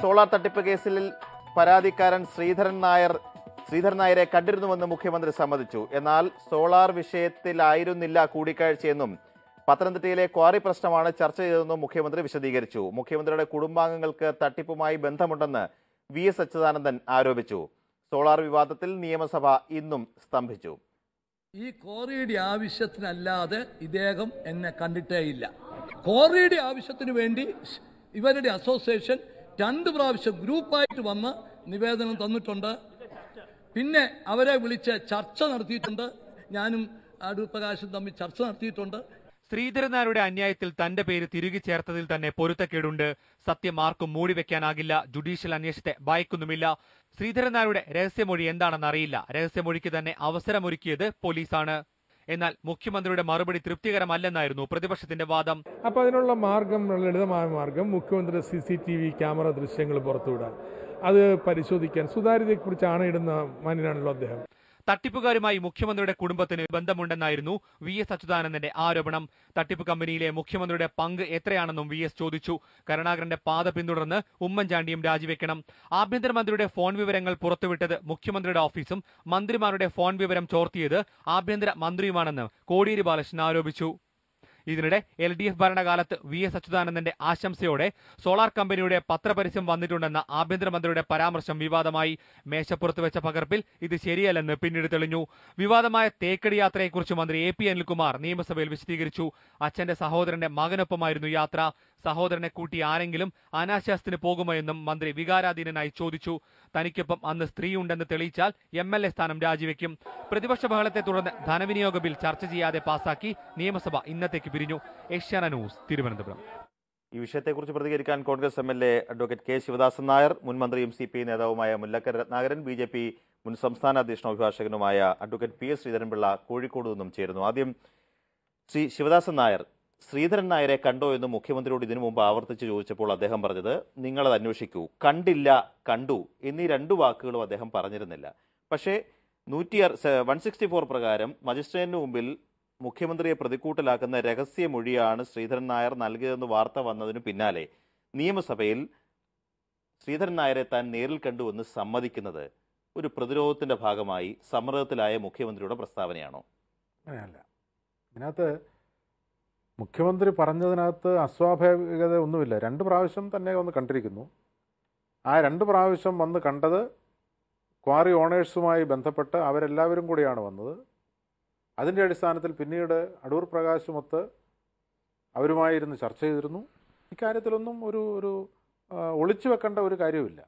Solar തട്ടിപ്പ് കേസിൽ പരാതിക്കാരൻ ശ്രീധരൻ നായർ ശ്രീധരൻ നായരെ കണ്ടിരുന്നുവെന്ന് മുഖ്യമന്ത്രി സമ്മതിച്ചു എന്നാൽ സോളാർ വിഷയത്തിലായിരുന്നില്ല കൂടിക്കാഴ്ചയെന്നും പത്തനംതിട്ടയിലെ ക്വാറി പ്രശ്നമാണ് ചർച്ച ചെയ്തതെന്നും മുഖ്യമന്ത്രി വിശദീകരിച്ചു മുഖ്യമന്ത്രിയുടെ കുടുംബാംഗങ്ങൾക്ക് തട്ടിപ്പുമായി ബന്ധമുണ്ടെന്ന് വി എസ് അച്യുതാനന്ദൻ ആരോപിച്ചു സോളാർ വിവാദത്തിൽ നിയമസഭ ഇന്നും സ്തംഭിച്ചു ഈ കോറിയുടെ ആവശ്യത്തിനല്ലാതെ ഇദ്ദേഹം എന്നെ കണ്ടിട്ടേ ഇല്ല കോറിയുടെ ആവശ്യത്തിന് വേണ്ടി ഇവരുടെ അസോസിയേഷൻ രണ്ട് പ്രാവശ്യം ഗ്രൂപ്പായിട്ട് വന്ന് നിവേദനം തന്നിട്ടുണ്ട് പിന്നെ അവരെ വിളിച്ച് ചർച്ച നടത്തിയിട്ടുണ്ട് ഞാനും അടൂർ പ്രകാശും തമ്മിൽ ചർച്ച നടത്തിയിട്ടുണ്ട് ശ്രീധരനാരുടെ അന്യായത്തിൽ തന്റെ പേര് തിരികെ ചേർത്തതിൽ തന്നെ പൊരുത്തക്കേടുണ്ട് സത്യം ആർക്കും മൂടിവെക്കാനാകില്ല ജുഡീഷ്യൽ അന്വേഷണത്തെ ഭയക്കുന്നുമില്ല ശ്രീധരനാരുടെ രഹസ്യമൊഴി എന്താണെന്ന് അറിയില്ല രഹസ്യമൊഴിക്ക് തന്നെ അവസരമൊരുക്കിയത് പോലീസാണ് എന്നാൽ മുഖ്യമന്ത്രിയുടെ മറുപടി തൃപ്തികരമല്ലെന്നായിരുന്നു പ്രതിപക്ഷത്തിന്റെ വാദം അപ്പോൾ അതിനുള്ള മാർഗം ലളിതമായ മാർഗം മുഖ്യമന്ത്രിയുടെ C C T V camera ദൃശ്യങ്ങൾ പുറത്തുവിടാൻ അത് പരിശോധിക്കാൻ സുതാര്യതയെക്കുറിച്ച് ആണയിടുന്ന മാന്യനാണല്ലോ അദ്ദേഹം തട്ടിപ്പുകാരുമായി മുഖ്യമന്ത്രിയുടെ കുടുംബത്തിന് ബന്ധമുണ്ടെന്നായിരുന്നു വി എസ് അച്യുതാനന്ദന്റെ ആരോപണം തട്ടിപ്പ് കമ്പനിയിലെ മുഖ്യമന്ത്രിയുടെ പങ്ക് എത്രയാണെന്നും വി എസ് ചോദിച്ചു കരുണാകരന്റെ പാത പിന്തുടർന്ന് ഉമ്മൻചാണ്ടിയും രാജിവെക്കണം ആഭ്യന്തരമന്ത്രിയുടെ ഫോൺ വിവരങ്ങൾ പുറത്തുവിട്ടത് മുഖ്യമന്ത്രിയുടെ ഓഫീസും മന്ത്രിമാരുടെ ഫോൺ വിവരം ചോർത്തിയത് ആഭ്യന്തര മന്ത്രിയുമാണെന്ന് കോടിയേരി ബാലകൃഷ്ണൻ ആരോപിച്ചു ഇതിനിടെ എൽ ഡി എഫ് ഭരണകാലത്ത് വി എസ് അച്യുതാനന്ദന്റെ ആശംസയോടെ സോളാർ കമ്പനിയുടെ പത്രപരസ്യം വന്നിട്ടുണ്ടെന്ന ആഭ്യന്തരമന്ത്രിയുടെ പരാമർശം വിവാദമായി മേശപ്പുറത്ത് വെച്ച പകർപ്പിൽ ഇത് ശരിയല്ലെന്ന് പിന്നീട് തെളിഞ്ഞു വിവാദമായ തേക്കടി യാത്രയെക്കുറിച്ച് മന്ത്രി എ പി അനിൽകുമാർ നിയമസഭയിൽ വിശദീകരിച്ചു അച്ഛന്റെ സഹോദരന്റെ മകനൊപ്പമായിരുന്നു യാത്ര സഹോദരനെ കൂട്ടി ആരെങ്കിലും അനാശാസ്യത്തിന് പോകുമോ എന്നും മന്ത്രി വികാരാധീനനായി ചോദിച്ചു തനിക്കൊപ്പം അന്ന് സ്ത്രീയുണ്ടെന്ന് തെളിയിച്ചാൽ എം എൽ എ സ്ഥാനം രാജിവെക്കും പ്രതിപക്ഷ ബഹളത്തെ തുടർന്ന് ധനവിനിയോഗ ബിൽ ചർച്ച ചെയ്യാതെ പാസാക്കി നിയമസഭ ഇന്നത്തേക്ക് പിരിഞ്ഞു ഏഷ്യാന ന്യൂസ് തിരുവനന്തപുരം ഈ വിഷയത്തെക്കുറിച്ച് പ്രതികരിക്കാൻ Congress M L A advocate K Sivadasan Nair മുൻ മന്ത്രിയും സി പി ഐ നേതാവുമായ Mullakkara Ratnakaran B J P മുൻ സംസ്ഥാന അധ്യക്ഷനും അഭിഭാഷകനുമായ advocate P S Sreedharan Pillai Kozhikode നിന്നും ചേരുന്നു ആദ്യം ശ്രീ ശിവദാസൻ നായർ ശ്രീധരൻ നായരെ കണ്ടോ എന്ന് മുഖ്യമന്ത്രിയോട് ഇതിനു മുമ്പ് ആവർത്തിച്ച് ചോദിച്ചപ്പോൾ അദ്ദേഹം പറഞ്ഞത് നിങ്ങളത് അന്വേഷിക്കൂ കണ്ടില്ല കണ്ടു എന്നീ രണ്ടു വാക്കുകളും അദ്ദേഹം പറഞ്ഞിരുന്നില്ല പക്ഷേ നൂറ്റി വൺ സിക്സ്റ്റി ഫോർ പ്രകാരം മജിസ്ട്രേറ്റിന് മുമ്പിൽ മുഖ്യമന്ത്രിയെ പ്രതിക്കൂട്ടിലാക്കുന്ന രഹസ്യമൊഴിയാണ് ശ്രീധരൻ നായർ നൽകിയതെന്ന് വാർത്ത വന്നതിനു പിന്നാലെ നിയമസഭയിൽ ശ്രീധരൻ നായരെ താൻ നേരിൽ കണ്ടുവെന്ന് സമ്മതിക്കുന്നത് ഒരു പ്രതിരോധത്തിന്റെ ഭാഗമായി സമ്മർദ്ദത്തിലായ മുഖ്യമന്ത്രിയുടെ പ്രസ്താവനയാണോ അങ്ങനെയല്ല ഇതിനകത്ത് മുഖ്യമന്ത്രി പറഞ്ഞതിനകത്ത് അസ്വാഭാവികത ഒന്നുമില്ല രണ്ട് പ്രാവശ്യം തന്നെ വന്ന് കണ്ടിരിക്കുന്നു ആ രണ്ട് പ്രാവശ്യം വന്ന് കണ്ടത് ക്വാറി ഓണേഴ്സുമായി ബന്ധപ്പെട്ട് അവരെല്ലാവരും കൂടിയാണ് വന്നത് അതിൻ്റെ അടിസ്ഥാനത്തിൽ പിന്നീട് അടൂർ പ്രകാശുമൊത്ത് അവരുമായിരുന്ന് ചർച്ച ചെയ്തിരുന്നു ഇക്കാര്യത്തിലൊന്നും ഒരു ഒരു ആ, ഒളിച്ചു വെക്കേണ്ട ഒരു കാര്യവുമില്ല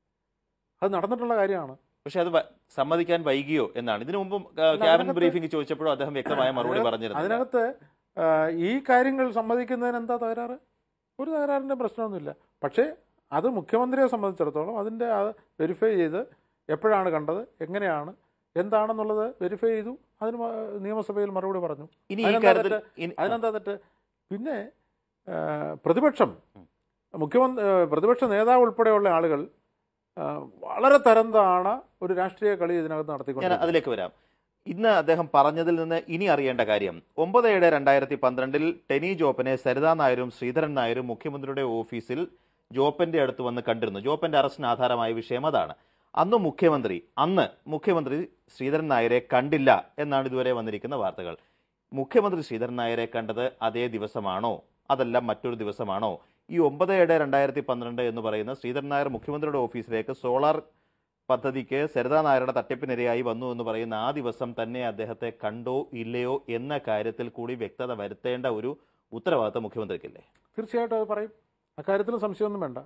അത് നടന്നിട്ടുള്ള കാര്യമാണ് പക്ഷെ അത് വ- സമ്മതിക്കാൻ വൈകിയോ എന്നാണ് ഇതിനു മുമ്പും ആ, അല്ല, ക്യാബിനറ്റ് അതിനകത്ത് ബ്രീഫിംഗ് ചോദിച്ചപ്പോഴും അദ്ദേഹം വ്യക്തമായ മറുപടി അതിനകത്ത് പറഞ്ഞിരുന്നു അതിനകത്ത് ആ, ഈ കാര്യങ്ങൾ സമ്മതിക്കുന്നതിന് എന്താ തകരാറ് ഒരു തകരാറിൻ്റെ പ്രശ്നമൊന്നുമില്ല പക്ഷേ അത് മുഖ്യമന്ത്രിയെ സംബന്ധിച്ചിടത്തോളം അതിൻ്റെ വെരിഫൈ ചെയ്ത് എപ്പോഴാണ് കണ്ടത് എങ്ങനെയാണ് എന്താണെന്നുള്ളത് വെരിഫൈ ചെയ്തു അതിന് മ- നിയമസഭയിൽ മറുപടി പറഞ്ഞു ഇനി ഈ അതിനെന്താ കാര്യത്തിൽ തെറ്റ്? ഇനി- അതിനെന്താ തെറ്റ് പിന്നെ ആ, പ്രതിപക്ഷം മുഖ്യമന്ത്രി ആ, പ്രതിപക്ഷ നേതാവ് ഉൾപ്പെടെയുള്ള ആളുകൾ ആ, വളരെ തരംതാണ ഒരു രാഷ്ട്രീയ കളി ഇതിനകത്ത് ഞാൻ നടത്തിക്കൊണ്ട് അതിലേക്ക് വരാം ഇന്ന് അദ്ദേഹം പറഞ്ഞതിൽ നിന്ന് ഇനി അറിയേണ്ട കാര്യം ഒമ്പത് ഏഴ് രണ്ടായിരത്തി പന്ത്രണ്ടിൽ ടെനി ജോപ്പനെ സരിതാ നായരും ശ്രീധരൻ നായരും മുഖ്യമന്ത്രിയുടെ ഓഫീസിൽ ജോപ്പന്റെ അടുത്ത് വന്ന് കണ്ടിരുന്നു ജോപ്പന്റെ അറസ്റ്റിന് ആധാരമായ വിഷയം അതാണ് അന്ന് മുഖ്യമന്ത്രി അന്ന് മുഖ്യമന്ത്രി ശ്രീധരൻ നായരെ കണ്ടില്ല എന്നാണ് ഇതുവരെ വന്നിരിക്കുന്ന വാർത്തകൾ മുഖ്യമന്ത്രി ശ്രീധരൻ നായരെ കണ്ടത് അതേ ദിവസമാണോ അതല്ല മറ്റൊരു ദിവസമാണോ ഈ ഒമ്പത് ഏഴ് രണ്ടായിരത്തി പന്ത്രണ്ട് എന്ന് പറയുന്ന ശ്രീധരൻ നായർ മുഖ്യമന്ത്രിയുടെ ഓഫീസിലേക്ക് സോളാർ പദ്ധതിക്ക് സരിതാ നായരുടെ തട്ടിപ്പിനിരയായി വന്നു എന്ന് പറയുന്ന ആ ദിവസം തന്നെ അദ്ദേഹത്തെ കണ്ടോ ഇല്ലയോ എന്ന കാര്യത്തിൽ കൂടി വ്യക്തത വരുത്തേണ്ട ഒരു ഉത്തരവാദിത്തം മുഖ്യമന്ത്രിക്കില്ലേ തീർച്ചയായിട്ടും അത് പറയും അക്കാര്യത്തിൽ സംശയമൊന്നും വേണ്ട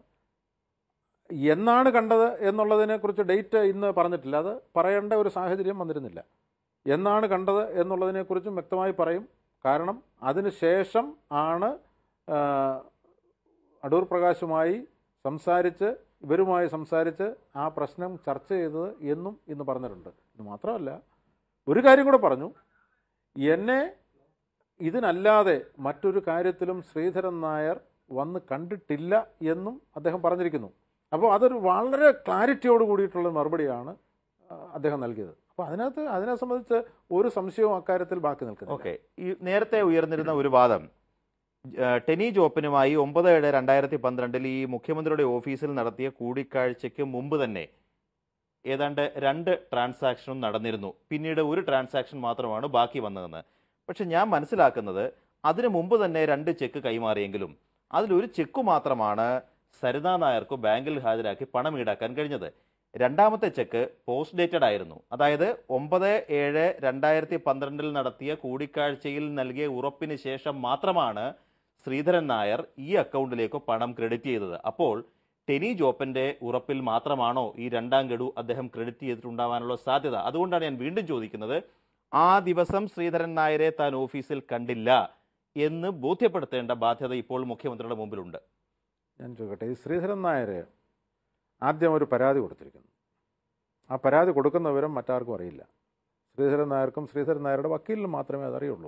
എന്നാണ് കണ്ടത് എന്നുള്ളതിനെ കുറിച്ച് ഡേറ്റ് ഇന്ന് പറഞ്ഞിട്ടില്ല അത് പറയേണ്ട ഒരു സാഹചര്യം വന്നിരുന്നില്ല എന്നാണ് കണ്ടത് എന്നുള്ളതിനെക്കുറിച്ചും വ്യക്തമായി പറയും കാരണം അതിന് ശേഷം ആണ് ആ, അടൂർ പ്രകാശുമായി സംസാരിച്ച് ഇവരുമായി സംസാരിച്ച് ആ പ്രശ്നം ചർച്ച ചെയ്തത് എന്നും ഇന്ന് പറഞ്ഞിട്ടുണ്ട് ഇത് മാത്രമല്ല ഒരു കാര്യം കൂടെ പറഞ്ഞു എന്നെ ഇതിനല്ലാതെ മറ്റൊരു കാര്യത്തിലും ശ്രീധരൻ നായർ വന്ന് കണ്ടിട്ടില്ല എന്നും അദ്ദേഹം പറഞ്ഞിരിക്കുന്നു അപ്പോൾ അതൊരു വളരെ ക്ലാരിറ്റിയോട് കൂടിയിട്ടുള്ള മറുപടിയാണ് ആ, അദ്ദേഹം നൽകിയത് അപ്പോൾ അതിനകത്ത് അതിനെ സംബന്ധിച്ച് ഒരു സംശയവും അക്കാര്യത്തിൽ ബാക്കി നിൽക്കുന്നില്ല ഓക്കെ ഈ നേരത്തെ ഉയർന്നിരുന്ന ഒരു വാദം ഏഹ്, ടെനി ജോപ്പനുമായി ഒമ്പത് ഏഴ് രണ്ടായിരത്തി പന്ത്രണ്ടിൽ ഈ മുഖ്യമന്ത്രിയുടെ ഓഫീസിൽ നടത്തിയ കൂടിക്കാഴ്ചയ്ക്ക് മുമ്പ് തന്നെ ഏതാണ്ട് രണ്ട് ട്രാൻസാക്ഷനും നടന്നിരുന്നു പിന്നീട് ഒരു ട്രാൻസാക്ഷൻ മാത്രമാണ് ബാക്കി വന്നതെന്ന് പക്ഷെ ഞാൻ മനസ്സിലാക്കുന്നത് അതിനു മുമ്പ് തന്നെ രണ്ട് ചെക്ക് കൈമാറിയെങ്കിലും അതിലൊരു ചെക്ക് മാത്രമാണ് സരിത നായർക്ക് ബാങ്കിൽ ഹാജരാക്കി പണം ഈടാക്കാൻ കഴിഞ്ഞത് രണ്ടാമത്തെ ചെക്ക് പോസ്റ്റ് ഡേറ്റഡ് ആയിരുന്നു അതായത് ഒമ്പത് ഏഴ് രണ്ടായിരത്തി പന്ത്രണ്ടിൽ നടത്തിയ കൂടിക്കാഴ്ചയിൽ നൽകിയ ഉറപ്പിന് ശേഷം മാത്രമാണ് ശ്രീധരൻ നായർ ഈ അക്കൗണ്ടിലേക്ക് പണം ക്രെഡിറ്റ് ചെയ്തത് അപ്പോൾ ടെനി ജോപ്പന്റെ ഉറപ്പിൽ മാത്രമാണോ ഈ രണ്ടാം ഗഡു അദ്ദേഹം ക്രെഡിറ്റ് ചെയ്തിട്ടുണ്ടാവാനുള്ള സാധ്യത അതുകൊണ്ടാണ് ഞാൻ വീണ്ടും ചോദിക്കുന്നത് ആ ദിവസം ശ്രീധരൻ നായരെ താൻ ഓഫീസിൽ കണ്ടില്ല എന്ന് ബോധ്യപ്പെടുത്തേണ്ട ബാധ്യത ഇപ്പോൾ മുഖ്യമന്ത്രിയുടെ മുമ്പിലുണ്ട് ഞാൻ ചോദിക്കട്ടെ ഈ ശ്രീധരൻ നായർ ആദ്യം ഒരു പരാതി കൊടുത്തിരിക്കുന്നു ആ പരാതി കൊടുക്കുന്ന വിവരം മറ്റാർക്കും അറിയില്ല ശ്രീധരൻ നായർക്കും ശ്രീധരൻ നായരുടെ വക്കീലിനും മാത്രമേ അതറിയുള്ളൂ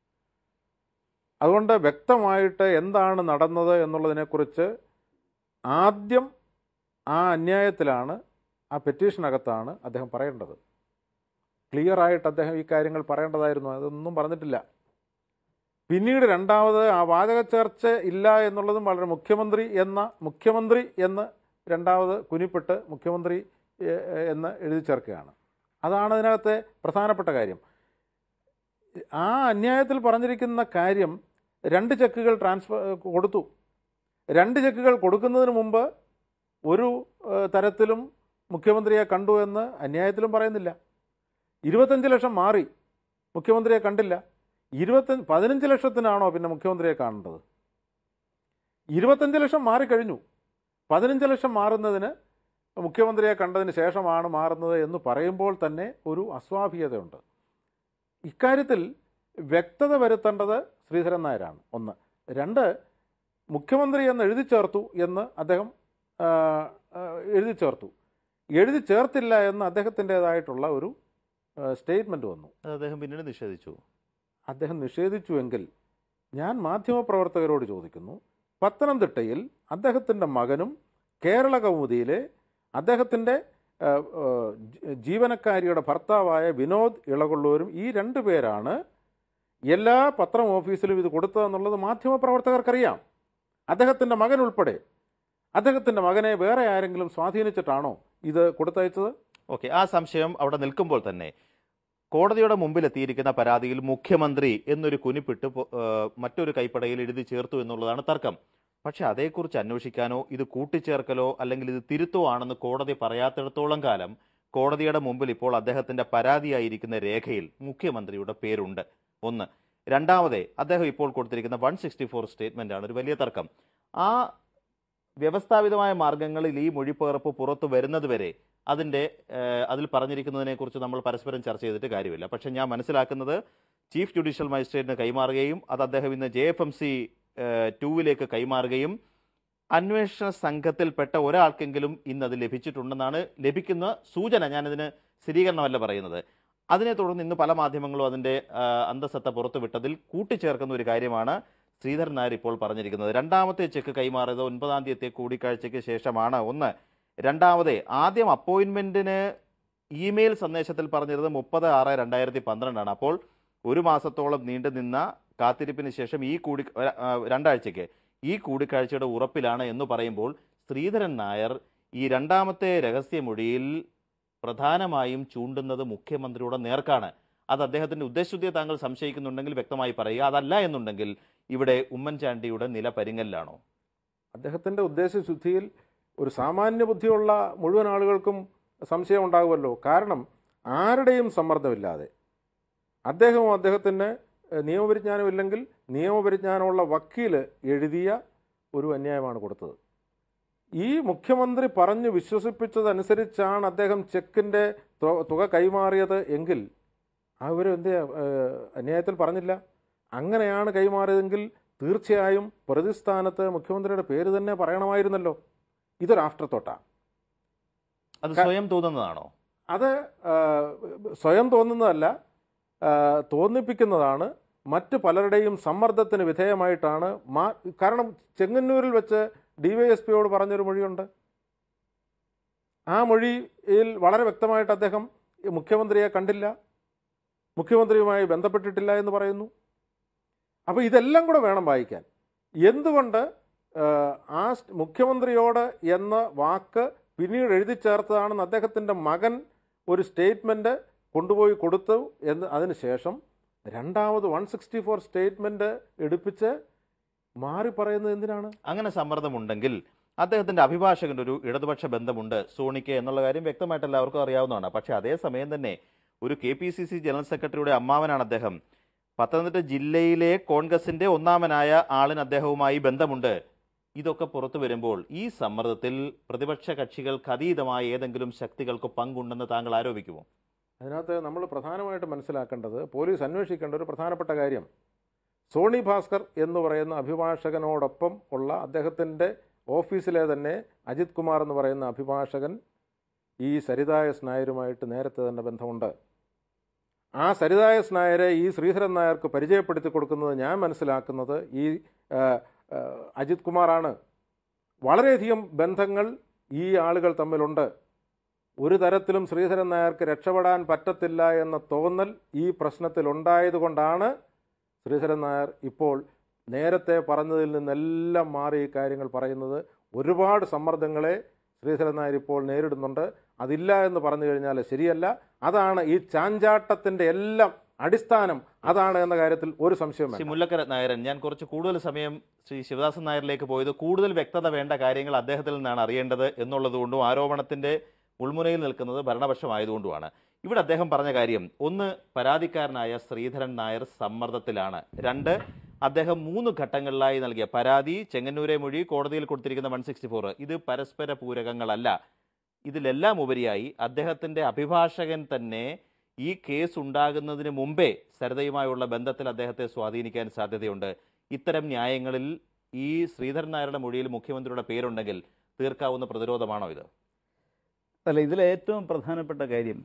അതുകൊണ്ട് വ്യക്തമായിട്ട് എന്താണ് നടന്നത് എന്നുള്ളതിനെക്കുറിച്ച് ആദ്യം ആ അന്യായത്തിലാണ് ആ പെറ്റീഷനകത്താണ് അദ്ദേഹം പറയേണ്ടത് ക്ലിയർ ആയിട്ട് അദ്ദേഹം ഈ കാര്യങ്ങൾ പറയേണ്ടതായിരുന്നു അതൊന്നും പറഞ്ഞിട്ടില്ല പിന്നീട് രണ്ടാമത് ആ വാചക ചർച്ച ഇല്ല എന്നുള്ളതും വളരെ മുഖ്യമന്ത്രി എന്ന മുഖ്യമന്ത്രി എന്ന് രണ്ടാമത് കുനിപ്പെട്ട് മുഖ്യമന്ത്രി എ- എ- എന്ന് എഴുതി ചേർക്കുകയാണ് അതാണ് അതിനകത്തെ പ്രധാനപ്പെട്ട കാര്യം ആ അന്യായത്തിൽ പറഞ്ഞിരിക്കുന്ന കാര്യം രണ്ട് ചെക്കുകൾ ട്രാൻസ്ഫർ കൊടുത്തു രണ്ട് ചെക്കുകൾ കൊടുക്കുന്നതിന് മുമ്പ് ഒരു ഏഹ്, തരത്തിലും മുഖ്യമന്ത്രിയെ കണ്ടു എന്ന് അന്യായത്തിലും പറയുന്നില്ല ഇരുപത്തഞ്ച് ലക്ഷം മാറി മുഖ്യമന്ത്രിയെ കണ്ടില്ല ഇരുപത്തഞ്ച് പതിനഞ്ച് ലക്ഷത്തിനാണോ പിന്നെ മുഖ്യമന്ത്രിയെ കാണേണ്ടത് ഇരുപത്തഞ്ച് ലക്ഷം മാറിക്കഴിഞ്ഞു പതിനഞ്ച് ലക്ഷം മാറുന്നതിന് മുഖ്യമന്ത്രിയെ കണ്ടതിന് ശേഷമാണ് മാറുന്നത് എന്ന് പറയുമ്പോൾ തന്നെ ഒരു അസ്വാഭാവികതയുണ്ട് ഇക്കാര്യത്തിൽ വ്യക്തത വരുത്തേണ്ടത് ശ്രീധരൻ നായരാണ് ഒന്ന് രണ്ട് മുഖ്യമന്ത്രി എന്ന് എഴുതി ചേർത്തു എന്ന് അദ്ദേഹം ആ, ആ, എഴുതി ചേർത്തു എഴുതി ചേർത്തില്ല എന്ന് അദ്ദേഹത്തിൻ്റെതായിട്ടുള്ള ഒരു സ്റ്റേറ്റ്മെൻറ്റ് വന്നു അത് അദ്ദേഹം പിന്നീട് നിഷേധിച്ചു അദ്ദേഹം നിഷേധിച്ചുവെങ്കിൽ ഞാൻ മാധ്യമപ്രവർത്തകരോട് ചോദിക്കുന്നു പത്തനംതിട്ടയിൽ അദ്ദേഹത്തിൻ്റെ മകനും കേരള കൗമുദിയിലെ അദ്ദേഹത്തിൻ്റെ ആ, ആ, ജ- ജീവനക്കാരിയുടെ ഭർത്താവായ വിനോദ് ഇളകൊള്ളൂരും ഈ രണ്ടു പേരാണ് എല്ലാ പത്രം ഓഫീസിലും ഇത് കൊടുത്തതെന്നുള്ളത് മാധ്യമപ്രവർത്തകർക്കറിയാം അദ്ദേഹത്തിൻ്റെ മകൻ ഉൾപ്പെടെ അദ്ദേഹത്തിൻ്റെ മകനെ വേറെ ആരെങ്കിലും സ്വാധീനിച്ചിട്ടാണോ ഇത് കൊടുത്തയച്ചത് ഓക്കെ ആ സംശയം അവിടെ നിൽക്കുമ്പോൾ തന്നെ കോടതിയുടെ മുമ്പിൽ എത്തിയിരിക്കുന്ന പരാതിയിൽ മുഖ്യമന്ത്രി എന്നൊരു കുനിപ്പിട്ട് പൊ- ഏഹ് മറ്റൊരു കൈപ്പടയിൽ എഴുതി ചേർത്തു എന്നുള്ളതാണ് തർക്കം പക്ഷെ അതേക്കുറിച്ച് അന്വേഷിക്കാനോ ഇത് കൂട്ടിച്ചേർക്കലോ അല്ലെങ്കിൽ ഇത് തിരുത്തോ ആണെന്ന് കോടതി പറയാത്തിടത്തോളം കാലം കോടതിയുടെ മുമ്പിൽ ഇപ്പോൾ അദ്ദേഹത്തിന്റെ പരാതിയായിരിക്കുന്ന രേഖയിൽ മുഖ്യമന്ത്രിയുടെ പേരുണ്ട് ഒന്ന് രണ്ടാമതേ അദ്ദേഹം ഇപ്പോൾ കൊടുത്തിരിക്കുന്ന വൺ സിക്സ്റ്റി ഫോർ സ്റ്റേറ്റ്മെന്റ് ആണ് ഒരു വലിയ തർക്കം ആ വ്യവസ്ഥാപിതമായ മാർഗങ്ങളിൽ ഈ മൊഴിപ്പകർപ്പ് പുറത്തു വരുന്നത് വരെ അതിന്റെ ഏഹ്, അതിൽ പറഞ്ഞിരിക്കുന്നതിനെ കുറിച്ച് നമ്മൾ പരസ്പരം ചർച്ച ചെയ്തിട്ട് കാര്യമില്ല പക്ഷെ ഞാൻ മനസ്സിലാക്കുന്നത് ചീഫ് ജുഡീഷ്യൽ മജിസ്ട്രേറ്റിന് കൈമാറുകയും അത് അദ്ദേഹം ഇന്ന് ജെ എഫ് എം സി ടൂവിലേക്ക് കൈമാറുകയും അന്വേഷണ സംഘത്തിൽപ്പെട്ട ഒരാൾക്കെങ്കിലും ഇന്ന് അത് ലഭിച്ചിട്ടുണ്ടെന്നാണ് ലഭിക്കുന്ന സൂചന ഞാനിതിന് സ്ഥിരീകരണമല്ല പറയുന്നത് അതിനെ തുടർന്ന് ഇന്ന് പല മാധ്യമങ്ങളും അതിന്റെ ആ, അന്തസത്ത പുറത്തുവിട്ടതിൽ കൂട്ടിച്ചേർക്കുന്ന ഒരു കാര്യമാണ് ശ്രീധരൻ നായർ ഇപ്പോൾ പറഞ്ഞിരിക്കുന്നത് രണ്ടാമത്തെ ചെക്ക് കൈമാറിയത് ഒൻപതാം തീയതി കൂടിക്കാഴ്ചയ്ക്ക് ശേഷമാണ് ഒന്ന് രണ്ടാമത് ആദ്യം അപ്പോയിന്റ്മെന്റിന് ഇമെയിൽ സന്ദേശത്തിൽ പറഞ്ഞിരുന്നത് മുപ്പത് ആറ് രണ്ടായിരത്തി പന്ത്രണ്ടാണ് അപ്പോൾ ഒരു മാസത്തോളം നീണ്ടു നിന്ന കാത്തിരിപ്പിന് ശേഷം ഈ കൂടി ആ, രണ്ടാഴ്ചയ്ക്ക് ഈ കൂടിക്കാഴ്ചയുടെ ഉറപ്പിലാണ് എന്ന് പറയുമ്പോൾ ശ്രീധരൻ നായർ ഈ രണ്ടാമത്തെ രഹസ്യമൊഴിയിൽ പ്രധാനമായും ചൂണ്ടുന്നത് മുഖ്യമന്ത്രിയുടെ നേർക്കാണ് അത് അദ്ദേഹത്തിന്റെ ഉദ്ദേശശുദ്ധിയെ താങ്കൾ സംശയിക്കുന്നുണ്ടെങ്കിൽ വ്യക്തമായി പറയുക അതല്ല എന്നുണ്ടെങ്കിൽ ഇവിടെ ഉമ്മൻചാണ്ടിയുടെ നില പരിങ്ങലിലാണോ അദ്ദേഹത്തിൻ്റെ ഉദ്ദേശശുദ്ധിയിൽ ഒരു സാമാന്യ ബുദ്ധിയുള്ള മുഴുവൻ ആളുകൾക്കും സംശയം ഉണ്ടാകുമല്ലോ കാരണം ആരുടെയും സമ്മർദ്ദമില്ലാതെ അദ്ദേഹവും അദ്ദേഹത്തിന് ഏഹ്, നിയമപരിജ്ഞാനമില്ലെങ്കിൽ നിയമപരിജ്ഞാനമുള്ള വക്കീല് എഴുതിയ ഒരു അന്യായമാണ് കൊടുത്തത് ഈ മുഖ്യമന്ത്രി പറഞ്ഞു വിശ്വസിപ്പിച്ചതനുസരിച്ചാണ് അദ്ദേഹം ചെക്കിൻ്റെ തു- തുക കൈമാറിയത് എങ്കിൽ ആ വിവരം എന്ത് അന്യായത്തിൽ പറഞ്ഞില്ല അങ്ങനെയാണ് കൈമാറിയതെങ്കിൽ തീർച്ചയായും പ്രതിസ്ഥാനത്ത് മുഖ്യമന്ത്രിയുടെ പേര് തന്നെ പറയണമായിരുന്നല്ലോ ഇതൊരു ആഫ്റ്റർ തോട്ടാണ് അത് ക- സ്വയം തോന്നുന്നതാണോ അത് ആ, സ്വയം തോന്നുന്നതല്ല ആ, തോന്നിപ്പിക്കുന്നതാണ് മറ്റ് പലരുടെയും സമ്മർദ്ദത്തിന് വിധേയമായിട്ടാണ് മാ കാരണം ചെങ്ങന്നൂരിൽ വെച്ച് ഡി വൈ എസ് പിയോട് പറഞ്ഞൊരു മൊഴിയുണ്ട് ആ മൊഴിയിൽ വളരെ വ്യക്തമായിട്ട് അദ്ദേഹം ഈ മുഖ്യമന്ത്രിയെ കണ്ടില്ല മുഖ്യമന്ത്രിയുമായി ബന്ധപ്പെട്ടിട്ടില്ല എന്ന് പറയുന്നു അപ്പോൾ ഇതെല്ലാം കൂടെ വേണം വായിക്കാൻ എന്തുകൊണ്ട് ഏഹ്, ആ സ് മുഖ്യമന്ത്രിയോട് എന്ന വാക്ക് പിന്നീട് എഴുതി ചേർത്തതാണെന്ന് അദ്ദേഹത്തിൻ്റെ മകൻ ഒരു സ്റ്റേറ്റ്മെൻറ്റ് കൊണ്ടുപോയി കൊടുത്തു എന്ന് അതിന് ശേഷം രണ്ടാമത് വൺ സിക്സ്റ്റി ഫോർ സ്റ്റേറ്റ്മെൻറ്റ് എടുപ്പിച്ച് മാറി പറയുന്നത് എന്തിനാണ് അങ്ങനെ സമ്മർദ്ദമുണ്ടെങ്കിൽ അദ്ദേഹത്തിന്റെ അഭിഭാഷകന്റെ ഒരു ഇടതുപക്ഷ ബന്ധമുണ്ട് സോണിക്ക് എന്നുള്ള കാര്യം വ്യക്തമായിട്ട് എല്ലാവർക്കും അറിയാവുന്നതാണ് പക്ഷേ അതേസമയം തന്നെ ഒരു K P C C general സെക്രട്ടറിയുടെ അമ്മാവനാണ് അദ്ദേഹം പത്തനംതിട്ട ജില്ലയിലെ കോൺഗ്രസിന്റെ ഒന്നാമനായ ആളിന് അദ്ദേഹവുമായി ബന്ധമുണ്ട് ഇതൊക്കെ പുറത്തു വരുമ്പോൾ ഈ സമ്മർദ്ദത്തിൽ പ്രതിപക്ഷ കക്ഷികൾക്ക് അതീതമായ ഏതെങ്കിലും ശക്തികൾക്ക് പങ്കുണ്ടെന്ന് താങ്കൾ ആരോപിക്കുമോ അതിനകത്ത് നമ്മൾ പ്രധാനമായിട്ട് മനസ്സിലാക്കേണ്ടത് പോലീസ് അന്വേഷിക്കേണ്ട ഒരു പ്രധാനപ്പെട്ട കാര്യം സോണി ഭാസ്കർ എന്ന് പറയുന്ന അഭിഭാഷകനോടൊപ്പം ഉള്ള അദ്ദേഹത്തിൻ്റെ ഓഫീസിലെ തന്നെ അജിത് കുമാർ എന്ന് പറയുന്ന അഭിഭാഷകൻ ഈ സരിതായസ് നായരുമായിട്ട് നേരത്തെ തന്നെ ബന്ധമുണ്ട് ആ സരിതായസ് നായരെ ഈ ശ്രീധരൻ നായർക്ക് പരിചയപ്പെടുത്തി കൊടുക്കുന്നത് ഞാൻ മനസ്സിലാക്കുന്നത് ഈ ആ, ആ, അജിത് കുമാറാണ് വളരെയധികം ബന്ധങ്ങൾ ഈ ആളുകൾ തമ്മിലുണ്ട് ഒരു തരത്തിലും ശ്രീധരൻ നായർക്ക് രക്ഷപ്പെടാൻ പറ്റത്തില്ല എന്ന തോന്നൽ ഈ പ്രശ്നത്തിൽ ഉണ്ടായതുകൊണ്ടാണ് ശ്രീധരൻ നായർ ഇപ്പോൾ നേരത്തെ പറഞ്ഞതിൽ നിന്നെല്ലാം മാറി ഈ കാര്യങ്ങൾ പറയുന്നത് ഒരുപാട് സമ്മർദ്ദങ്ങളെ ശ്രീധരൻ നായർ ഇപ്പോൾ നേരിടുന്നുണ്ട് അതില്ല എന്ന് പറഞ്ഞു കഴിഞ്ഞാൽ ശരിയല്ല അതാണ് ഈ ചാഞ്ചാട്ടത്തിൻ്റെ എല്ലാം അടിസ്ഥാനം അതാണ് എന്ന കാര്യത്തിൽ ഒരു സംശയം ശ്രീ വേണ്ട. മുല്ലക്കര നായരൻ ഞാൻ കുറച്ച് കൂടുതൽ സമയം ശ്രീ ശിവദാസൻ നായരിലേക്ക് പോയത് കൂടുതൽ വ്യക്തത വേണ്ട കാര്യങ്ങൾ അദ്ദേഹത്തിൽ നിന്നാണ് അറിയേണ്ടത് എന്നുള്ളതുകൊണ്ടും ആരോപണത്തിന്റെ ഉൾമുനയിൽ നിൽക്കുന്നത് ഭരണപക്ഷമായതുകൊണ്ടുമാണ് ഇവിടെ അദ്ദേഹം പറഞ്ഞ കാര്യം ഒന്ന് പരാതിക്കാരനായ ശ്രീധരൻ നായർ സമ്മർദ്ദത്തിലാണ് രണ്ട് അദ്ദേഹം മൂന്ന് ഘട്ടങ്ങളിലായി നൽകിയ പരാതി ചെങ്ങന്നൂരെ മൊഴി കോടതിയിൽ കൊടുത്തിരിക്കുന്ന വൺ സിക്സ്റ്റി ഫോർ ഇത് പരസ്പര പൂരകങ്ങളല്ല ഇതിലെല്ലാം ഉപരിയായി അദ്ദേഹത്തിന്റെ അഭിഭാഷകൻ തന്നെ ഈ കേസ് ഉണ്ടാകുന്നതിന് മുമ്പേ സരിതയുമായുള്ള ബന്ധത്തിൽ അദ്ദേഹത്തെ സ്വാധീനിക്കാൻ സാധ്യതയുണ്ട് ഇത്തരം ന്യായങ്ങളിൽ ഈ ശ്രീധരൻ നായരുടെ മൊഴിയിൽ മുഖ്യമന്ത്രിയുടെ പേരുണ്ടെങ്കിൽ തീർക്കാവുന്ന പ്രതിരോധമാണോ ഇത് അല്ല ഇതിലെ ഏറ്റവും പ്രധാനപ്പെട്ട കാര്യം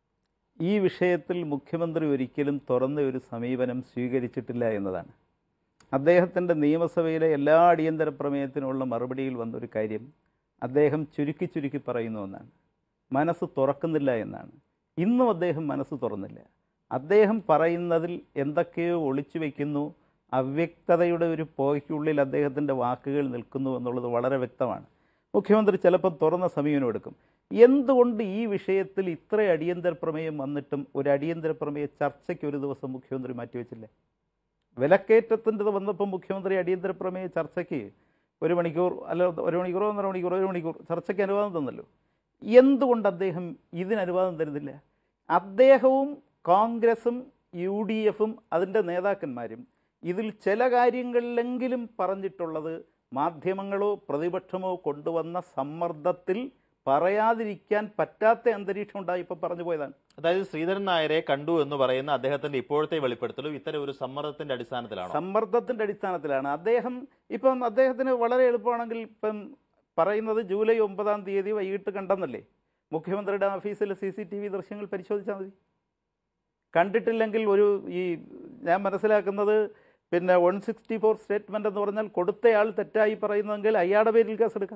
ഈ വിഷയത്തിൽ മുഖ്യമന്ത്രി ഒരിക്കലും തുറന്ന ഒരു സമീപനം സ്വീകരിച്ചിട്ടില്ല എന്നതാണ് അദ്ദേഹത്തിൻ്റെ നിയമസഭയിലെ എല്ലാ അടിയന്തര പ്രമേയത്തിനുള്ള മറുപടിയിൽ വന്നൊരു കാര്യം അദ്ദേഹം ചുരുക്കി ചുരുക്കി പറയുന്ന ഒന്നാണ് മനസ്സ് തുറക്കുന്നില്ല എന്നാണ് ഇന്നും അദ്ദേഹം മനസ്സ് തുറന്നില്ല അദ്ദേഹം പറയുന്നതിൽ എന്തൊക്കെയോ ഒളിച്ചു വയ്ക്കുന്നു അവ്യക്തതയുടെ ഒരു പോയ്ക്കുള്ളിൽ അദ്ദേഹത്തിൻ്റെ വാക്കുകൾ നിൽക്കുന്നു എന്നുള്ളത് വളരെ വ്യക്തമാണ് മുഖ്യമന്ത്രി ചിലപ്പോൾ തുറന്ന സമീപനം എടുക്കും എന്തുകൊണ്ട് ഈ വിഷയത്തിൽ ഇത്ര അടിയന്തര പ്രമേയം വന്നിട്ടും ഒരു അടിയന്തര പ്രമേയ ചർച്ചയ്ക്ക് ഒരു ദിവസം മുഖ്യമന്ത്രി മാറ്റിവെച്ചില്ലേ വിലക്കയറ്റത്തിൻ്റെത് വന്നപ്പോൾ മുഖ്യമന്ത്രി അടിയന്തര പ്രമേയ ചർച്ചയ്ക്ക് ഒരു മണിക്കൂർ അല്ല ഒരു മണിക്കൂറോ ഒന്നര മണിക്കൂറോ ഒരു മണിക്കൂർ ചർച്ചയ്ക്ക് അനുവാദം തന്നല്ലോ എന്തുകൊണ്ട് അദ്ദേഹം ഇതിന് അനുവാദം തരുന്നില്ല അദ്ദേഹവും കോൺഗ്രസും യു ഡി എഫും അതിൻ്റെ നേതാക്കന്മാരും ഇതിൽ ചില കാര്യങ്ങളിലെങ്കിലും പറഞ്ഞിട്ടുള്ളത് മാധ്യമങ്ങളോ പ്രതിപക്ഷമോ കൊണ്ടുവന്ന സമ്മർദ്ദത്തിൽ പറയാതിരിക്കാൻ പറ്റാത്ത അന്തരീക്ഷം ഉണ്ടായി ഇപ്പോൾ പറഞ്ഞു പോയതാണ് അതായത് ശ്രീധരൻ നായരെ കണ്ടു എന്ന് പറയുന്ന അദ്ദേഹത്തിന്റെ ഇപ്പോഴത്തെ വെളിപ്പെടുത്തലും ഇത്തരം ഒരു സമ്മർദ്ദത്തിന്റെ അടിസ്ഥാനത്തിലാണോ സമ്മർദ്ദത്തിന്റെ അടിസ്ഥാനത്തിലാണ് അദ്ദേഹം ഇപ്പം അദ്ദേഹത്തിന് വളരെ എളുപ്പമാണെങ്കിൽ ഇപ്പം പറയുന്നത് ജൂലൈ ഒമ്പതാം തീയതി വൈകിട്ട് കണ്ടെന്നല്ലേ മുഖ്യമന്ത്രിയുടെ ഓഫീസിൽ സി സി ടി വി ദൃശ്യങ്ങൾ പരിശോധിച്ചാൽ മതി കണ്ടിട്ടില്ലെങ്കിൽ ഒരു ഈ ഞാൻ മനസ്സിലാക്കുന്നത് പിന്നെ വൺ സിക്സ്റ്റി ഫോർ സ്റ്റേറ്റ്മെൻ്റ് എന്ന് പറഞ്ഞാൽ കൊടുത്തയാൾ തെറ്റായി പറയുന്നതെങ്കിൽ അയാളുടെ പേരിൽ കേസെടുക്കാം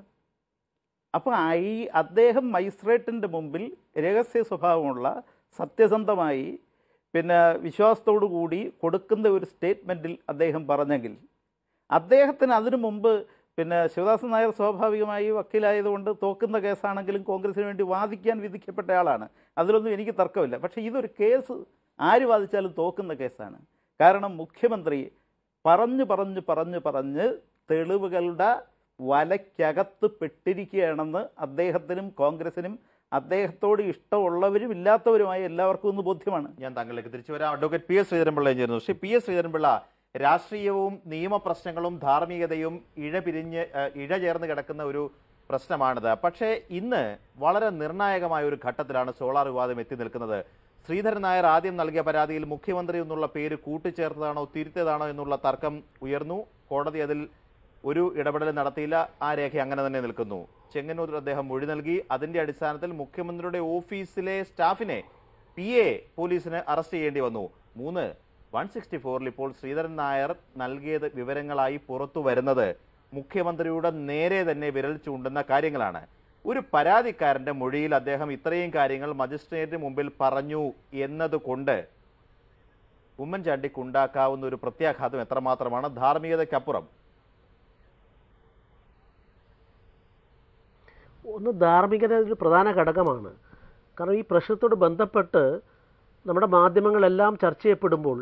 അപ്പോൾ ഈ അദ്ദേഹം മജിസ്ട്രേറ്റിൻ്റെ മുമ്പിൽ രഹസ്യ സ്വഭാവമുള്ള സത്യസന്ധമായി പിന്നെ വിശ്വാസത്തോടു കൂടി കൊടുക്കുന്ന ഒരു സ്റ്റേറ്റ്മെൻറ്റിൽ അദ്ദേഹം പറഞ്ഞെങ്കിൽ അദ്ദേഹത്തിന് അതിനു മുമ്പ് പിന്നെ ശിവദാസൻ നായർ സ്വാഭാവികമായി വക്കീലായതുകൊണ്ട് തോക്കുന്ന കേസാണെങ്കിലും കോൺഗ്രസിന് വേണ്ടി വാദിക്കാൻ വിധിക്കപ്പെട്ട ആളാണ് അതിലൊന്നും എനിക്ക് തർക്കമില്ല പക്ഷേ ഇതൊരു കേസ് ആര് വാദിച്ചാലും തോക്കുന്ന കേസാണ് കാരണം മുഖ്യമന്ത്രി പറഞ്ഞു പറഞ്ഞു പറഞ്ഞു പറഞ്ഞ് തെളിവുകളുടെ വലയ്ക്കകത്ത് പെട്ടിരിക്കുകയാണെന്ന് അദ്ദേഹത്തിനും കോൺഗ്രസിനും അദ്ദേഹത്തോട് ഇഷ്ടമുള്ളവരും ഇല്ലാത്തവരുമായ എല്ലാവർക്കും ഒന്ന് ബോധ്യമാണ് ഞാൻ താങ്കളിലേക്ക് തിരിച്ചു വരാം അഡ്വക്കേറ്റ് പി എസ് ശ്രീധരൻപിള്ളയും ചേരുന്നു ശ്രീ പി എസ് ശ്രീധരൻപിള്ള രാഷ്ട്രീയവും നിയമപ്രശ്നങ്ങളും ധാർമ്മികതയും ഇഴപിരിഞ്ഞ് ഏഹ്, ഇഴചേർന്ന് കിടക്കുന്ന ഒരു പ്രശ്നമാണിത് പക്ഷേ ഇന്ന് വളരെ നിർണായകമായ ഒരു ഘട്ടത്തിലാണ് സോളാർ വിവാദം എത്തി നിൽക്കുന്നത് ശ്രീധരൻ നായർ ആദ്യം നൽകിയ പരാതിയിൽ മുഖ്യമന്ത്രി എന്നുള്ള പേര് കൂട്ടിച്ചേർത്തതാണോ തിരുത്തിയതാണോ എന്നുള്ള തർക്കം ഉയർന്നു കോടതി അതിൽ ഒരു ഇടപെടൽ നടത്തിയില്ല ആ രേഖ അങ്ങനെ തന്നെ നിൽക്കുന്നു ചെങ്ങന്നൂരിൽ അദ്ദേഹം മൊഴി നൽകി അതിന്റെ അടിസ്ഥാനത്തിൽ മുഖ്യമന്ത്രിയുടെ ഓഫീസിലെ സ്റ്റാഫിനെ പി എ പോലീസിന് അറസ്റ്റ് ചെയ്യേണ്ടി വന്നു മൂന്ന് വൺ സിക്സ്റ്റി ഫോറിൽ ഇപ്പോൾ ശ്രീധരൻ നായർ നൽകിയത് വിവരങ്ങളായി പുറത്തു വരുന്നത് മുഖ്യമന്ത്രിയുടെ നേരെ തന്നെ വിരൽ ചൂണ്ടുന്ന കാര്യങ്ങളാണ് ഒരു പരാതിക്കാരന്റെ മൊഴിയിൽ അദ്ദേഹം ഇത്രയും കാര്യങ്ങൾ മജിസ്ട്രേറ്റിന് മുമ്പിൽ പറഞ്ഞു എന്നതുകൊണ്ട് ഉമ്മൻചാണ്ടിക്ക് ഉണ്ടാക്കാവുന്ന ഒരു പ്രത്യാഘാതം എത്രമാത്രമാണ് ധാർമ്മികതയ്ക്കപ്പുറം ഒന്ന് ധാർമ്മികത ഒരു പ്രധാന ഘടകമാണ് കാരണം ഈ പ്രശ്നത്തോട് ബന്ധപ്പെട്ട് നമ്മുടെ മാധ്യമങ്ങളെല്ലാം ചർച്ച ചെയ്യപ്പെടുമ്പോൾ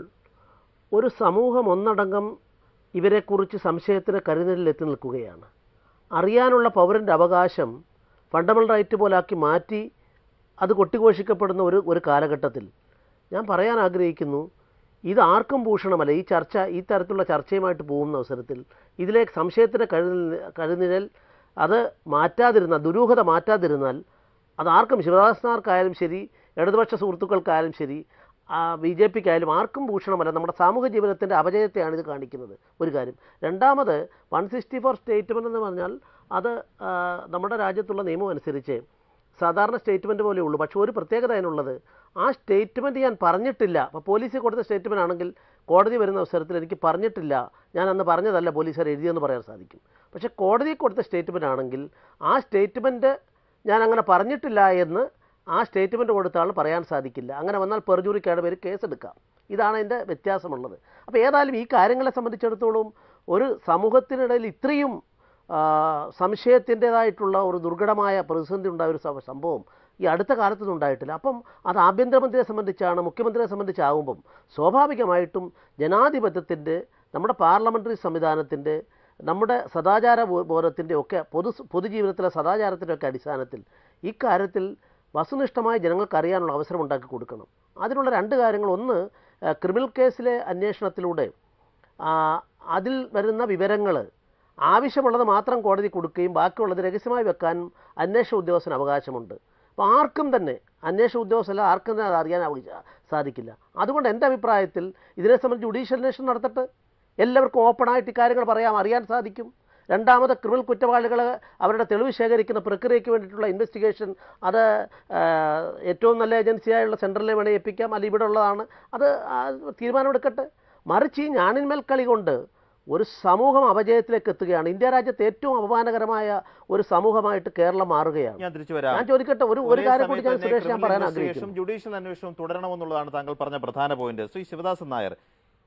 ഒരു സമൂഹം ഒന്നടങ്കം ഇവരെക്കുറിച്ച് സംശയത്തിന് കരുതലിൽ എത്തി നിൽക്കുകയാണ് അറിയാനുള്ള പൗരൻ്റെ അവകാശം ഫണ്ടമെൻ്റൽ റൈറ്റ് പോലാക്കി മാറ്റി അത് കൊട്ടിഘോഷിക്കപ്പെടുന്ന ഒരു ഒരു കാലഘട്ടത്തിൽ ഞാൻ പറയാൻ ആഗ്രഹിക്കുന്നു ഇത് ആർക്കും ഭൂഷണമല്ല ഈ ചർച്ച ഈ തരത്തിലുള്ള ചർച്ചയുമായിട്ട് പോകുന്ന അവസരത്തിൽ ഇതിലെ സംശയത്തിൻ്റെ കരുതൽ കരുനിഴൽ അത് മാറ്റാതിരുന്നാൽ ദുരൂഹത മാറ്റാതിരുന്നാൽ അത് ആർക്കും ശിവദാസനാർക്കായാലും ശരി ഇടതുപക്ഷ സുഹൃത്തുക്കൾക്കായാലും ശരി ബി ജെ പിക്കായാലും ആർക്കും ഭൂഷണമല്ല നമ്മുടെ സാമൂഹ്യ ജീവിതത്തിൻ്റെ അപജയത്തെയാണ് ഇത് കാണിക്കുന്നത് ഒരു കാര്യം രണ്ടാമത് വൺ സിക്സ്റ്റി ഫോർ സ്റ്റേറ്റ്മെൻ്റ് എന്ന് പറഞ്ഞാൽ അത് ആ, നമ്മുടെ രാജ്യത്തുള്ള നിയമം അനുസരിച്ച് സാധാരണ സ്റ്റേറ്റ്മെൻറ്റ് പോലെ ഉള്ളൂ പക്ഷേ ഒരു പ്രത്യേകത അതിനുള്ളത് ആ സ്റ്റേറ്റ്മെൻറ്റ് ഞാൻ പറഞ്ഞിട്ടില്ല അപ്പോൾ പോലീസിൽ കൊടുത്ത സ്റ്റേറ്റ്മെൻ്റ് ആണെങ്കിൽ കോടതി വരുന്ന അവസരത്തിൽ എനിക്ക് പറഞ്ഞിട്ടില്ല ഞാൻ അന്ന് പറഞ്ഞതല്ല പോലീസുകാർ എഴുതിയെന്ന് പറയാൻ സാധിക്കും പക്ഷേ കോടതിയിൽ കൊടുത്ത സ്റ്റേറ്റ്മെൻ്റ് ആണെങ്കിൽ ആ സ്റ്റേറ്റ്മെൻറ്റ് ഞാൻ അങ്ങനെ പറഞ്ഞിട്ടില്ല എന്ന് ആ സ്റ്റേറ്റ്മെൻറ്റ് കൊടുത്ത ആൾ പറയാൻ സാധിക്കില്ല അങ്ങനെ വന്നാൽ പെർജൂറിക്കാരുടെ പേര് കേസെടുക്കാം ഇതാണ് അതിൻ്റെ വ്യത്യാസമുള്ളത് അപ്പോൾ ഏതായാലും ഈ കാര്യങ്ങളെ സംബന്ധിച്ചിടത്തോളം ഒരു സമൂഹത്തിനിടയിൽ ഇത്രയും ആ, സംശയത്തിൻ്റെതായിട്ടുള്ള ഒരു ദുർഘടമായ പ്രതിസന്ധി ഉണ്ടായ ഒരു സ- സംഭവം ഈ അടുത്ത കാലത്തൊന്നും ഉണ്ടായിട്ടില്ല അപ്പം അത് ആഭ്യന്തരമന്ത്രിയെ സംബന്ധിച്ചാണ് മുഖ്യമന്ത്രിയെ സംബന്ധിച്ചാകുമ്പം സ്വാഭാവികമായിട്ടും ജനാധിപത്യത്തിൻ്റെ നമ്മുടെ പാർലമെൻ്ററി സംവിധാനത്തിൻ്റെ നമ്മുടെ സദാചാര ബോ- ബോധത്തിൻ്റെ ഒക്കെ പൊതു പൊതുജീവിതത്തിലെ സദാചാരത്തിൻ്റെ ഒക്കെ അടിസ്ഥാനത്തിൽ ഇക്കാര്യത്തിൽ വസ്തുനിഷ്ഠമായി ജനങ്ങൾക്ക് അറിയാനുള്ള അവസരം ഉണ്ടാക്കി കൊടുക്കണം അതിനുള്ള രണ്ട് കാര്യങ്ങൾ ഒന്ന് ആ, ക്രിമിനൽ കേസിലെ അന്വേഷണത്തിലൂടെ ആ, അതിൽ വരുന്ന വിവരങ്ങൾ ആവശ്യമുള്ളത് മാത്രം കോടതി കൊടുക്കുകയും ബാക്കിയുള്ളത് രഹസ്യമായി വെക്കാനും അന്വേഷണ ഉദ്യോഗസ്ഥന് അവകാശമുണ്ട് അപ്പോൾ ആർക്കും തന്നെ അന്വേഷണ ഉദ്യോഗസ്ഥല്ല ആർക്കും തന്നെ അത് അറിയാൻ അവ- സാധിക്കില്ല അതുകൊണ്ട് എൻ്റെ അഭിപ്രായത്തിൽ ഇതിനെ സംബന്ധിച്ച് ജുഡീഷ്യൽ അന്വേഷണം നടത്തട്ടെ എല്ലാവർക്കും ഓപ്പണായിട്ട് ഇക്കാര്യങ്ങൾ പറയാം അറിയാൻ സാധിക്കും രണ്ടാമത് ക്രിമിനൽ കുറ്റവാളികൾ അവരുടെ തെളിവ് ശേഖരിക്കുന്ന പ്രക്രിയയ്ക്ക് വേണ്ടിയിട്ടുള്ള ഇൻവെസ്റ്റിഗേഷൻ അത് ആ, ഏറ്റവും നല്ല ഏജൻസിയായുള്ള സെൻട്രലിലെ വേണേൽ ഏൽപ്പിക്കാം അല്ലെങ്കിൽ ഇവിടെ ഉള്ളതാണ് അത് ആ, തീരുമാനമെടുക്കട്ടെ മറിച്ച് ഈ ഞാണിന്മേൽ കളി കൊണ്ട് ഒരു സമൂഹം അപജയത്തിലേക്ക് എത്തുകയാണ് ഇന്ത്യ രാജ്യത്ത് ഏറ്റവും അപമാനകരമായ ഒരു സമൂഹമായിട്ട് കേരളം മാറുകയാണ് ഞാൻ തിരിച്ചു വരാം ഞാൻ ചോദിക്കട്ടെ ഒരു ഒരു ഒരേ കാര്യം കൂടി സമയത്ത് ഞാൻ തന്നെ സുരേഷ് ഞാൻ criminal പറയാൻ investigation, ആഗ്രഹിക്കുന്നു ജുഡീഷ്യൽ അന്വേഷണം തുടരണമെന്നുള്ളതാണ് താങ്കൾ പറഞ്ഞ പ്രധാന പോയിന്റ് ശ്രീ ശിവദാസൻ നായർ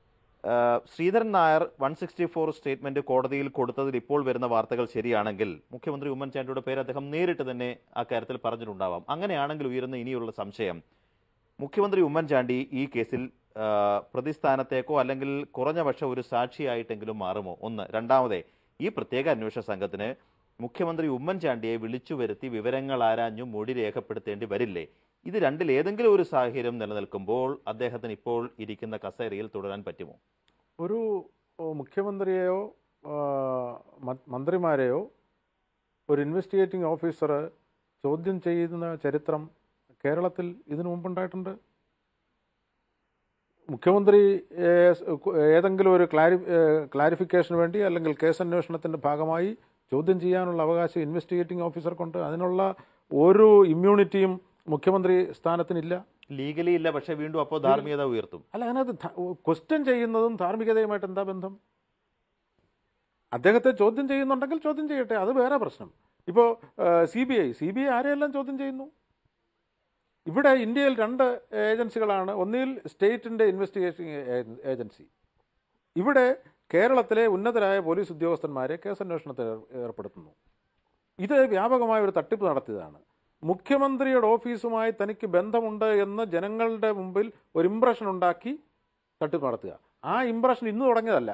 ആ, Sreedharan Nair one sixty four statement കോടതിയിൽ കൊടുത്തതിൽ ഇപ്പോൾ വരുന്ന വാർത്തകൾ ശരിയാണെങ്കിൽ മുഖ്യമന്ത്രി ഉമ്മൻചാണ്ടിയുടെ പേര് അദ്ദേഹം നേരിട്ട് തന്നെ അക്കാര്യത്തിൽ പറഞ്ഞിട്ടുണ്ടാവാം അങ്ങനെയാണെങ്കിൽ ഉയരുന്ന ഇനിയുള്ള സംശയം മുഖ്യമന്ത്രി ഉമ്മൻചാണ്ടി ഈ കേസിൽ ആ, പ്രതിസ്ഥാനത്തേക്കോ അല്ലെങ്കിൽ കുറഞ്ഞ പക്ഷം ഒരു സാക്ഷിയായിട്ടെങ്കിലും മാറുമോ ഒന്ന് രണ്ടാമതേ ഈ പ്രത്യേക അന്വേഷണ സംഘത്തിന് മുഖ്യമന്ത്രി ഉമ്മൻചാണ്ടിയെ വിളിച്ചു വരുത്തി വിവരങ്ങൾ ആരാഞ്ഞു മൊഴി രേഖപ്പെടുത്തേണ്ടി വരില്ലേ ഇത് രണ്ടിൽ ഏതെങ്കിലും ഒരു സാഹചര്യം നിലനിൽക്കുമ്പോൾ അദ്ദേഹത്തിന് ഇപ്പോൾ ഇരിക്കുന്ന കസേരയിൽ തുടരാൻ പറ്റുമോ ഒരു ഓ, മുഖ്യമന്ത്രിയെയോ ആ, മ- മന്ത്രിമാരെയോ ഒരു ഇൻവെസ്റ്റിഗേറ്റിംഗ് ഓഫീസർ ചോദ്യം ചെയ്യുന്ന ചരിത്രം കേരളത്തിൽ ഇതിനു മുമ്പുണ്ടായിട്ടുണ്ട് മുഖ്യമന്ത്രി ഏ, സ് കു- ഏതെങ്കിലും ഒരു ക്ലാരി ഏ, ക്ലാരിഫിക്കേഷന് വേണ്ടി അല്ലെങ്കിൽ കേസ് അന്വേഷണത്തിൻ്റെ ഭാഗമായി ചോദ്യം ചെയ്യാനുള്ള അവകാശം ഇൻവെസ്റ്റിഗേറ്റിംഗ് ഓഫീസർക്കുണ്ട് അതിനുള്ള ഒരു ഇമ്മ്യൂണിറ്റിയും മുഖ്യമന്ത്രി സ്ഥാനത്തിനില്ല ലീഗലി ഇല്ല പക്ഷേ വീണ്ടും അപ്പോൾ ധാർമ്മികത ഉയർത്തും അല്ല അതിനകത്ത് ക്വസ്റ്റ്യൻ ചെയ്യുന്നതും ധാർമ്മികതയുമായിട്ട് എന്താ ബന്ധം അദ്ദേഹത്തെ ചോദ്യം ചെയ്യുന്നുണ്ടെങ്കിൽ ചോദ്യം ചെയ്യട്ടെ അത് വേറെ പ്രശ്നം ഇപ്പോൾ C B I C B I ആരെയെല്ലാം ചോദ്യം ചെയ്യുന്നു ഇവിടെ ഇന്ത്യയിൽ രണ്ട് ഏജൻസികളാണ് ഒന്നിൽ സ്റ്റേറ്റിൻ്റെ ഇൻവെസ്റ്റിഗേഷൻ ഏജൻസി ഇവിടെ കേരളത്തിലെ ഉന്നതരായ പോലീസ് ഉദ്യോഗസ്ഥന്മാരെ കേസന്വേഷണത്തിൽ ഏർ- ഏർപ്പെടുത്തുന്നു ഇത് വ്യാപകമായ ഒരു തട്ടിപ്പ് നടത്തിയതാണ് മുഖ്യമന്ത്രിയുടെ ഓഫീസുമായി തനിക്ക് ബന്ധമുണ്ട് എന്ന് ജനങ്ങളുടെ മുമ്പിൽ ഒരു ഇംപ്രഷൻ ഉണ്ടാക്കി തട്ടിപ്പ് നടത്തുക ആ ഇംപ്രഷൻ ഇന്ന് തുടങ്ങിയതല്ല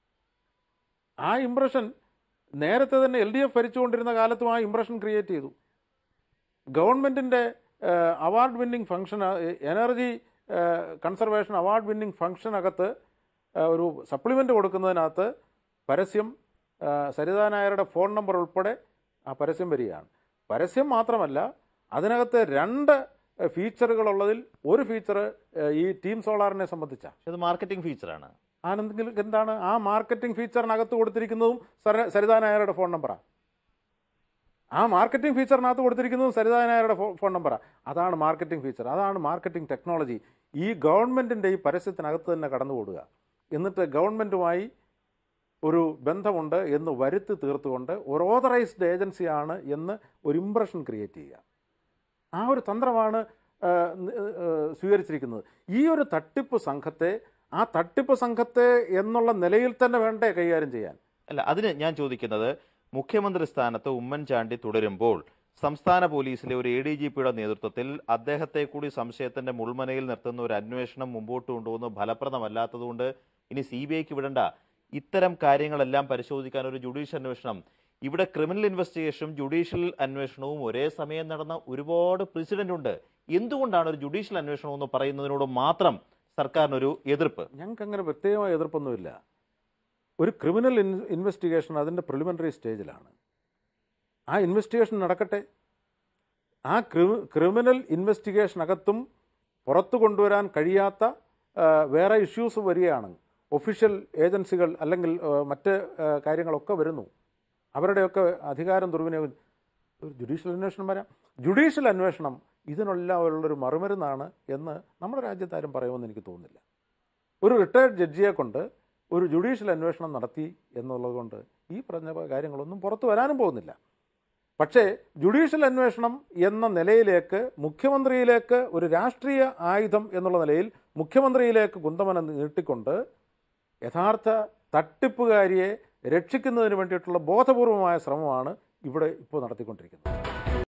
ആ ഇംപ്രഷൻ നേരത്തെ തന്നെ എൽ ഡി എഫ് ഭരിച്ചുകൊണ്ടിരുന്ന കാലത്തും ആ ഇംപ്രഷൻ ക്രിയേറ്റ് ചെയ്തു ഗവൺമെൻറ്റിൻ്റെ award winning function energy conservation award winning ഫംഗ്ഷനകത്ത് ഏഹ്, ഒരു സപ്ലിമെൻ്റ് കൊടുക്കുന്നതിനകത്ത് പരസ്യം ഏഹ്, സരിതാ നായരുടെ ഫോൺ നമ്പർ ഉൾപ്പെടെ ആ പരസ്യം വരികയാണ് പരസ്യം മാത്രമല്ല അതിനകത്ത് രണ്ട് ഫീച്ചറുകളുള്ളതിൽ ഒരു ഫീച്ചർ ഈ ടീം സോളാറിനെ സംബന്ധിച്ചാണ് ഇത് മാർക്കറ്റിംഗ് ഫീച്ചറാണ് ആനന്ദെങ്കിൽ എന്താണ് ആ മാർക്കറ്റിംഗ് ഫീച്ചറിനകത്ത് കൊടുത്തിരിക്കുന്നതും സര- സരിതാ നായരുടെ ഫോൺ നമ്പറാണ് ആ മാർക്കറ്റിംഗ് ഫീച്ചറിനകത്ത് കൊടുത്തിരിക്കുന്നതും സരിതാ നായരുടെ ഫോ- ഫോൺ നമ്പറാണ് അതാണ് മാർക്കറ്റിംഗ് ഫീച്ചർ അതാണ് മാർക്കറ്റിംഗ് ടെക്നോളജി ഈ ഗവൺമെൻറ്റിൻ്റെ ഈ പരസ്യത്തിനകത്ത് തന്നെ കടന്നുകൂടുക എന്നിട്ട് ഗവൺമെൻറ്റുമായി ഒരു ബന്ധമുണ്ട് എന്ന് വരുത്തി തീർത്തുകൊണ്ട് ഒരു ഓതറൈസ്ഡ് ഏജൻസിയാണ് എന്ന് ഒരു ഇംപ്രഷൻ ക്രിയേറ്റ് ചെയ്യുക ആ ഒരു തന്ത്രമാണ് ആ, ന- ആ, സ്വീകരിച്ചിരിക്കുന്നത് ഈ ഒരു തട്ടിപ്പ് സംഘത്തെ ആ തട്ടിപ്പ് സംഘത്തെ എന്നുള്ള നിലയിൽ തന്നെ വേണ്ടേ കൈകാര്യം ചെയ്യാൻ അല്ല അതിന് ഞാൻ ചോദിക്കുന്നത് മുഖ്യമന്ത്രി സ്ഥാനത്ത് ഉമ്മൻചാണ്ടി തുടരുമ്പോൾ സംസ്ഥാന പോലീസിലെ ഒരു എ ഡി ജി പിയുടെ നേതൃത്വത്തിൽ അദ്ദേഹത്തെ കൂടി സംശയത്തിന്റെ മുൾമനയിൽ നിർത്തുന്ന ഒരു അന്വേഷണം മുമ്പോട്ട് കൊണ്ടുപോകുന്നത് ഫലപ്രദമല്ലാത്തതുകൊണ്ട് ഇനി സി ബി ഐക്ക് വിടണ്ട ഇത്തരം കാര്യങ്ങളെല്ലാം പരിശോധിക്കാൻ ഒരു ജുഡീഷ്യൽ അന്വേഷണം ഇവിടെ ക്രിമിനൽ ഇൻവെസ്റ്റിഗേഷനും ജുഡീഷ്യൽ അന്വേഷണവും ഒരേ സമയം നടന്ന ഒരുപാട് പ്രസിഡന്റ് ഉണ്ട് എന്തുകൊണ്ടാണ് ഒരു ജുഡീഷ്യൽ അന്വേഷണം എന്ന് പറയുന്നതിനോട് മാത്രം സർക്കാരിനൊരു എതിർപ്പ് ഞങ്ങൾക്ക് അങ്ങനെ പ്രത്യേകമായ എതിർപ്പൊന്നുമില്ല ഒരു ക്രിമിനൽ ഇൻ ഇൻവെസ്റ്റിഗേഷൻ അതിൻ്റെ പ്രിലിമിനറി സ്റ്റേജിലാണ് ആ ഇൻവെസ്റ്റിഗേഷൻ നടക്കട്ടെ ആ ക്രിമി ക്രിമിനൽ ഇൻവെസ്റ്റിഗേഷനകത്തും പുറത്തു കൊണ്ടുവരാൻ കഴിയാത്ത ആ, വേറെ ഇഷ്യൂസ് വരികയാണ് ഒഫീഷ്യൽ ഏജൻസികൾ അല്ലെങ്കിൽ ആ, മറ്റ് ആ, കാര്യങ്ങളൊക്കെ വരുന്നു അവരുടെയൊക്കെ അധികാരം ദുർവിനിയോഗം ഒരു ജുഡീഷ്യൽ അന്വേഷണം വരാം ജുഡീഷ്യൽ അന്വേഷണം ഇതിനെല്ലാം ഉള്ളൊരു മറുമരുന്നാണ് എന്ന് നമ്മുടെ രാജ്യത്താരും പറയുമെന്ന് എനിക്ക് തോന്നുന്നില്ല ഒരു റിട്ടയർഡ് ജഡ്ജിയെ കൊണ്ട് ഒരു ജുഡീഷ്യൽ അന്വേഷണം നടത്തി എന്നുള്ളത് കൊണ്ട് ഈ പറഞ്ഞ കാര്യങ്ങളൊന്നും പുറത്തു വരാനും പോകുന്നില്ല പക്ഷേ ജുഡീഷ്യൽ അന്വേഷണം എന്ന നിലയിലേക്ക് മുഖ്യമന്ത്രിയിലേക്ക് ഒരു രാഷ്ട്രീയ ആയുധം എന്നുള്ള നിലയിൽ മുഖ്യമന്ത്രിയിലേക്ക് കുന്തമന നീട്ടിക്കൊണ്ട് യഥാർത്ഥ തട്ടിപ്പുകാരിയെ രക്ഷിക്കുന്നതിന് വേണ്ടിയിട്ടുള്ള ബോധപൂർവമായ ശ്രമമാണ് ഇവിടെ ഇപ്പോൾ നടത്തിക്കൊണ്ടിരിക്കുന്നത്